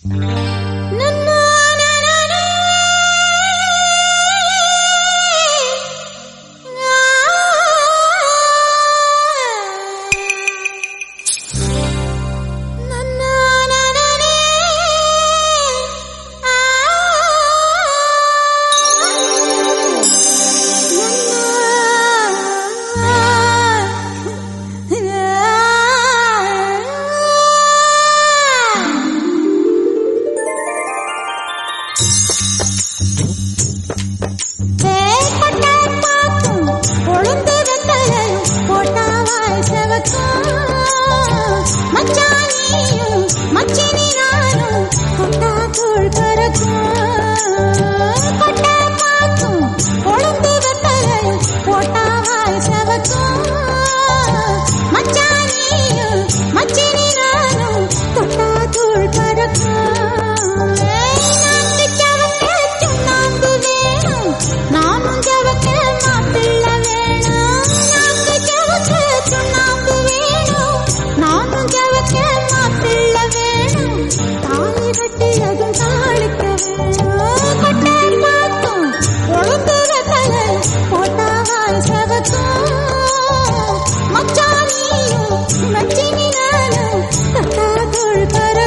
நானும் ஜவக்க மாப்பிள்ள வேணும் நாக்கு ஜவக்க சுண்ணாம்பு வேணும் நானும் ஜவக்க மாப்பிள்ள வேணும் தாலி கட்டி அதுவும் தாளிக்க வேணும் கொட்டை பார்க்கும் கொழுந்து வெத்தல போட்டாவாய் செவக்கும் மச்சானியும் மச்சினி நானும் தட்டாதுள்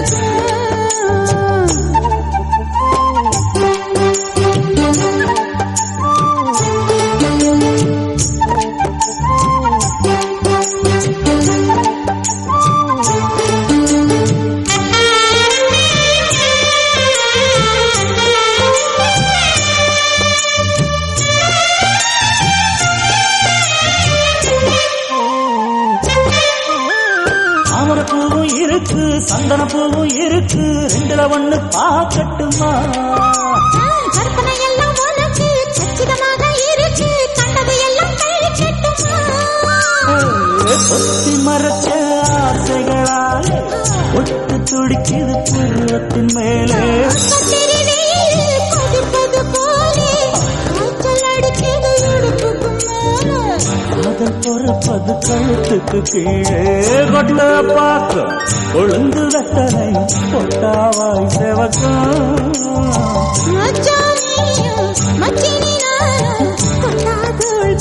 தாமர பூவும் இருக்கு சந்தன பூவும் இருக்கு ரெண்டுல ஒண்ணு பாக்கட்டுமா கற்பனை எல்லாம் உனக்கு சச்சிதமாக இருக்கு கண்டது எல்லாம் கழிக்கட்டுமா ஒத்தி மறைச்ச ஆசைகளாலே ஒட்டு துடிக்குது பருவத்தின் மேலே கத்திரி வெயில் கொதிப்பது போலே காய்ச்சல் அடிக்குது இடுப்புக்கு மேலே காதல் பொறுப்பது கழுத்துக்கு கீழே கொட்ட பார்க்க கொழுந்து வெத்தனை பொட்டாவாய் செவக்கம் மச்சானியும் மச்சினி நானும் கொட்டாதுள்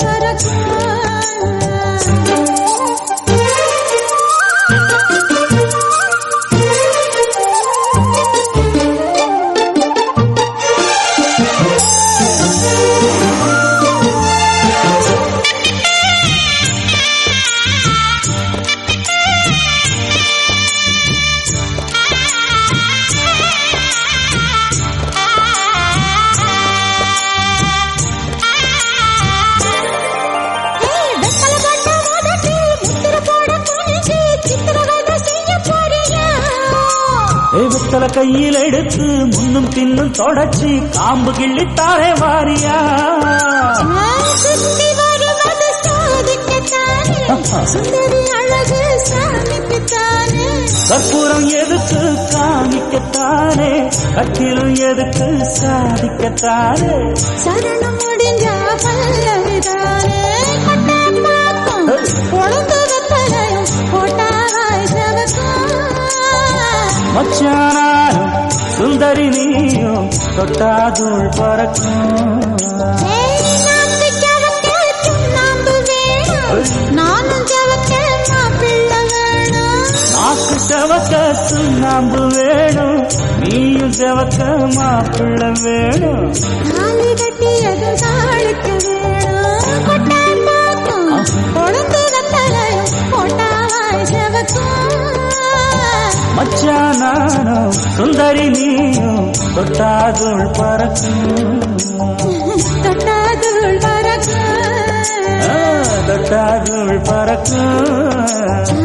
ஏய், வெத்தலை போட்ட உதட்டில் முத்திரை போட துணிஞ்சு சித்திரவதை செய்ய போறியா? தெய்வத்தல கையில் எடுத்து முன்னும் பின்னும் தொடச்சி காம்பு கிள்ளித்தாரே வாரியா ஆ, சுத்தி வருவது சாதிக்கத்தானே, சுந்தரி அழகு சாமிக்குத்தானே. கற்பூரம் எதுக்கு காமிக்கத்தானே கட்டிலும் எதுக்கு சாதிக்கத்தானே சரணம் முடிஞ்சா பல்லவிதானே. கொட்டை பாக்கும், கொழுந்து வெத்தலையும் போட்டாவாய் செவக்கும். மச்சானாரும் சுந்தரி நீயும் தொட்டாதுள் பறக்கும் ஏய், நாக்கு ஜவக்க சுண்ணாம்பு வேணும். நானும் ஜவக்க மாப்பிள்ளை வேணும் நாக்கு செவக்க சுண்ணாம்பு வேணும் நீயும் செவக்க மாப்பிள்ளை வேணும் தாலி கட்டியது தாளிக்க வேணும் கொட்டை பாக்கும் கொழுந்து வெத்தலையும் போட்டாவாய் செவக்கும் மச்சானாரும் சுந்தரி நீயும் தொட்டாதுள் பறக்கும் தொட்டாதுள் பறக்கும் ஆ, தொட்டாதுள் பறக்கும்